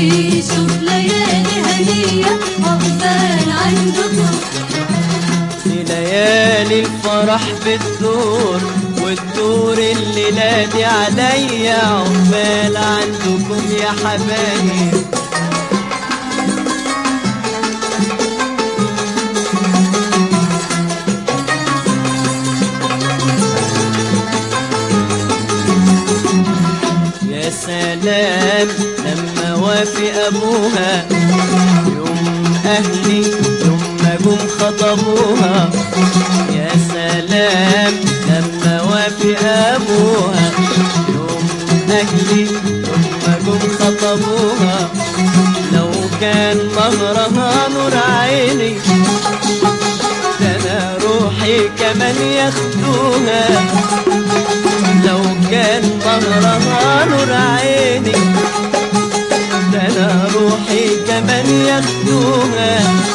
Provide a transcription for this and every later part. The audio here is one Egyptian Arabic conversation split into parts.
وتعيشوا ليالي هنية عقبال عندكم في ليالي الفرح بتدور والدور الليلة دي عليا عقبال عندكم يا حبايب يا سلام لما وافق ابوها يوم اهلي يوم ما جم خطبوها يا سلام لما وافق ابوها يوم اهلي يوم ما جم خطبوها لو كان مهرها نور عيني ده انا روحي كمان ياخدوها لو كان مهرها نور عيني ده انا روحي كمان ياخدوها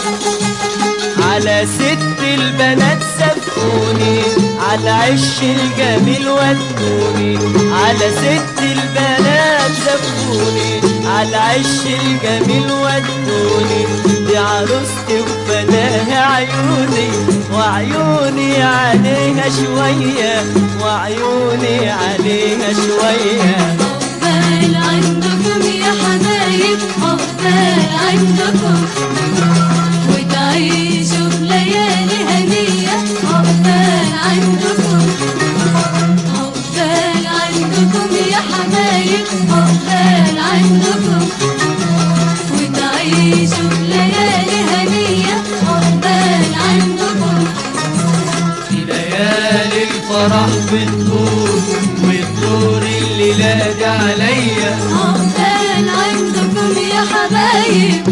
على ست البنات سبقوني على عش الجميل ودوني على ست البنات سبقوني على عش الجميل ودوني دي عروستي وفداها عيوني وعيوني عليها شوية وعيوني عليها شوية عقبال عندكم يا حبايب عقبال عندكم وتعيشوا ليالي هنية عقبال عندكم عقبال عندكم يا حبايب عقبال عندكم وتعيشوا ليالي هنية عقبال عندكم في ليالي الفرح بتدور والدور الليلة دي عليا عقبال عندكم يا حبايب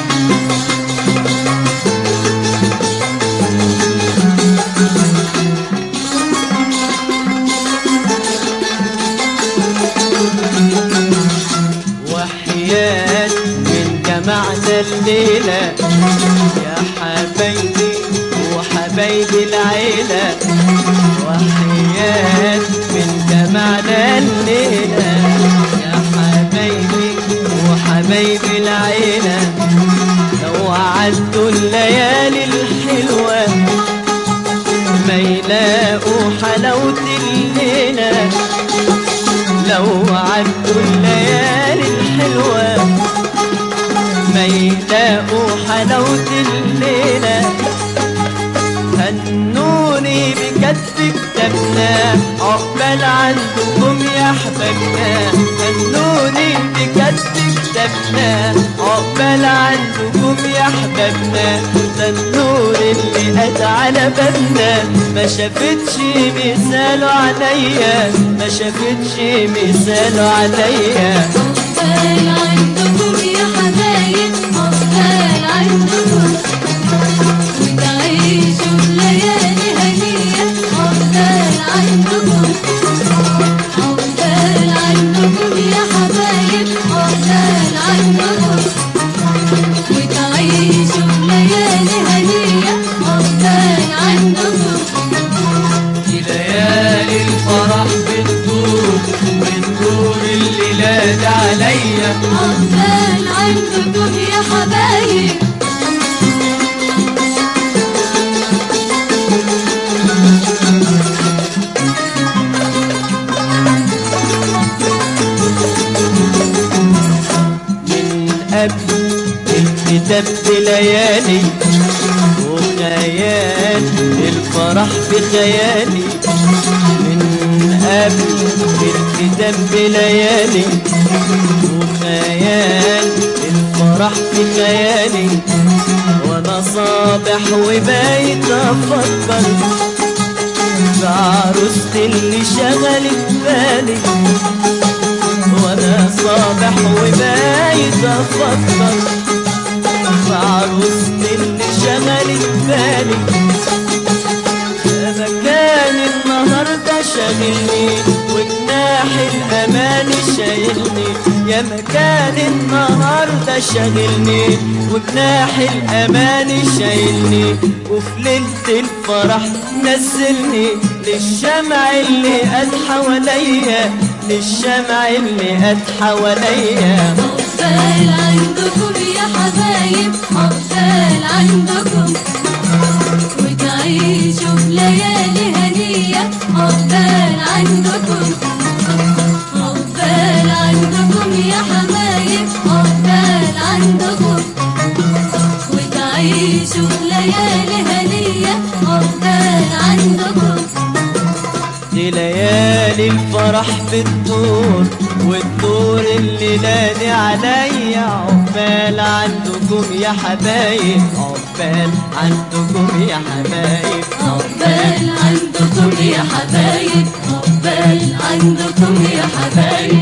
وحياة من جمعنا الليلة يا حبايبي وحبايبي العيلة وحياة من جمعنا الليلة يا حبايبي وحبايبي العيلة لو عدوا الليالي الحلوة ما يلاقوا حلاوة الليلة لو عدوا الليالي الحلوة ما يلاقوا حلاوة الليلة هنوني بكتف كتابنا عقبال عندكم يا حبايبنا هنوني بكتف كتابنا عقبال عندكم يا حبايبنا ده النور اللي قد على بابنا ما شافتش مثاله عليا ما شافتش مثاله عليا عقبال عندكم يا حبايب عقبال عندكم وتعيشوا ليالي هنية عقبال عندكم عقبال عندكم يا حبايب عقبال عندكم وتعيشوا ليالي هنية عقبال عندكم في ليالي الفرح بتدور بتدور الليلة دي عليا عقبال عندكم يا حبايب من قبل الكتاب بليالي وخيال الفرح بخيالي من قبل الكتاب بليالي وخيال الفرح بخيالي وانا صابح وبايت افكر بعروستي اللي شغلت بالي وانا صابح وبايت افكر بعروستي اللي شغلت بالي يا مكان النهارده شاغلني وجناح الامان شايلني يا مكان النهارده شاغلني وجناح الامان شايلني وفي ليله الفرح نزلني للشمع اللي قد حواليا للشمع اللي قد حواليا عقبال عيشوا ليالي هنية عقبال عندكم دي ليالي الفرح بتدور والدور اللي نادي عليا عقبال عندكم يا حبايب عقبال عندكم يا حبايب عقبال عندكم يا حبايب عقبال عندكم يا حبايب